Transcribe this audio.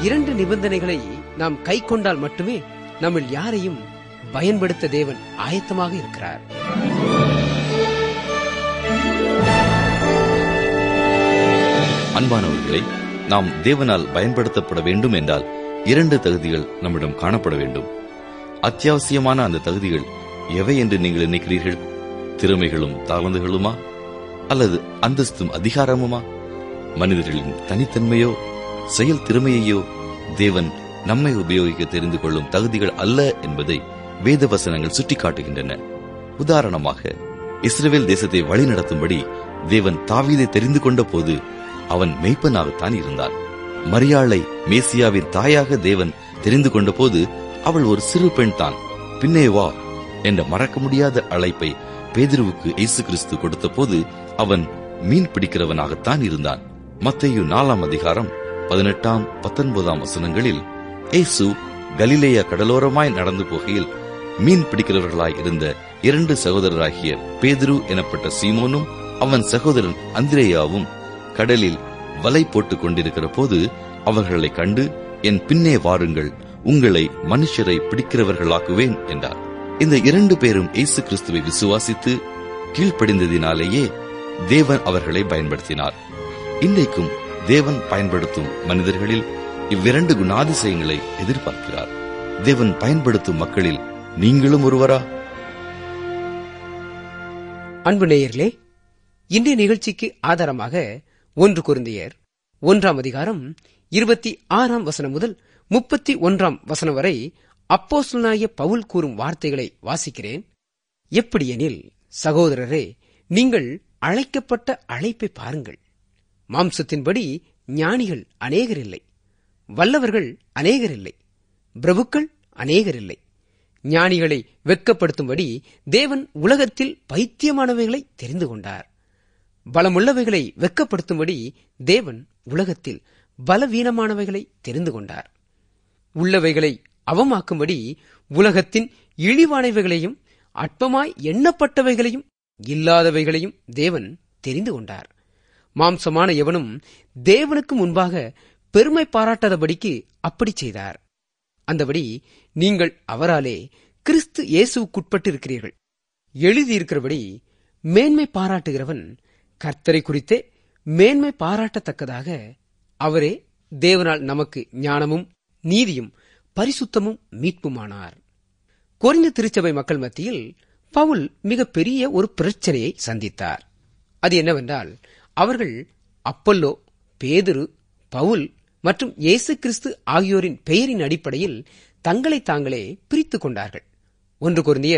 இரண்டு நிபந்தனைகளை நாம் கை கொண்டால் மட்டுமே நம்மில் யாரையும் பயன்படுத்த தேவன் ஆயத்தமாக இருக்கிறார் அன்பானவர்களே நாம் தேவனால் பயன்படுத்தப்பட வேண்டும் என்றால் இரண்டு தகுதிகள் நம்மிடம் காணப்பட வேண்டும் அத்தியாவசியமான அந்த தகுதிகள் எவை என்று நீங்கள் நினைக்கிறீர்கள் திறமைகளும் தாளந்துகளுமா அல்லது அந்தஸ்தும் அதிகாரமுமா மனிதர்களின் தனித்தன்மையோ செயல் திறமையையோ தேவன் நம்மை உபயோகிக்க தெரிந்து கொள்ளும் தகுதிகள் அல்ல என்பதை வேத வசனங்கள் சுட்டிக்காட்டுகின்றன உதாரணமாக இஸ்ரவேல் தேசத்தை வழிநடத்தும்படி தேவன் தாவீதை தெரிந்து கொண்ட போது அவன் மெய்ப்பனாகத்தான் இருந்தான் மரியாளை மேசியாவின் தாயாக தேவன் தெரிந்து கொண்ட போது அவள் ஒரு சிறு பெண் தான் பின்னே வா என்ற மறக்க முடியாத அழைப்பை பேதிருவுக்கு இயேசு கிறிஸ்து கொடுத்த போது அவன் மீன் பிடிக்கிறவனாகத்தான் இருந்தான் மத்தேயு நாலாம் அதிகாரம் பதினெட்டாம் பத்தொன்பதாம் வசனங்களில் இயேசு கலிலேயா கடலோரமாய் நடந்து போகையில் மீன் பிடிக்கிறவர்களாய் இருந்த இரண்டு சகோதரராகிய பேதுரு எனப்பட்ட சீமோனும் அவன் சகோதரன் அந்திரேயாவும் கடலில் வலை போட்டுக் கொண்டிருக்கிற போது அவர்களை கண்டு என் பின்னே வாருங்கள் உங்களை மனுஷரை பிடிக்கிறவர்களாக்குவேன் என்றார் இந்த இரண்டு பேரும் இயேசு கிறிஸ்துவை விசுவாசித்து கீழ்ப்படிந்ததினாலேயே தேவன் அவர்களை பயன்படுத்தினார் இன்றைக்கும் தேவன் பயன்படுத்தும் மனிதர்களில் இவ்விரண்டு குணாதிசயங்களை எதிர்பார்க்கிறார் தேவன் பயன்படுத்தும் மக்களில் நீங்களும் ஒருவரா அன்பு நேயர்களே இன்றைய நிகழ்ச்சிக்கு ஆதாரமாக ஒன்று குருந்தையர் ஒன்றாம் அதிகாரம் இருபத்தி ஆறாம் வசனம் முதல் முப்பத்தி ஒன்றாம் வசனம் வரை அப்போஸ்தலனாகிய பவுல் கூறும் வார்த்தைகளை வாசிக்கிறேன் எப்படியெனில் சகோதரரே நீங்கள் அழைக்கப்பட்ட அழைப்பை பாருங்கள் மாம்சத்தின்படி ஞானிகள் அநேகர் இல்லை வல்லவர்கள் அநேகர் இல்லை பிரபுக்கள் அநேகர் இல்லை ஞானிகளை வெட்கப்படுத்தும்படி தேவன் உலகத்தில் பைத்தியமானவைகளை தெரிந்து கொண்டார் பலமுள்ளவைகளை வெட்கப்படுத்தும்படி தேவன் உலகத்தில் பலவீனமானவைகளை தெரிந்து கொண்டார் உள்ளவைகளை அவமாக்கும்படி உலகத்தின் இழிவானவைகளையும் அற்பமாய் எண்ணப்பட்டவைகளையும் இல்லாதவைகளையும் தேவன் தெரிந்து கொண்டார் மாம்சமான எவனும் தேவனுக்கு முன்பாக பெருமை பாராட்டாதபடிக்கு அப்படி செய்தார் அந்தபடி நீங்கள் அவராலே கிறிஸ்து இயேசுக்குட்பட்டிருக்கிறீர்கள் எழுதியிருக்கிறபடி மேன்மை பாராட்டுகிறவன் கர்த்தரை குறித்தே மேன்மை பாராட்டத்தக்கதாக அவரே தேவனால் நமக்கு ஞானமும் நீதியும் பரிசுத்தமும் மீட்புமானார் கொரிந்த திருச்சபை மக்கள் மத்தியில் பவுல் மிக பெரிய ஒரு பிரச்சனையை சந்தித்தார் அது என்னவென்றால் அவர்கள் அப்பல்லோ பேதுரு பவுல் மற்றும் இயேசு கிறிஸ்து ஆகியோரின் பெயரின் அடிப்படையில் தங்களை தாங்களே பிரித்துக் கொண்டார்கள் ஒன்று குருந்திய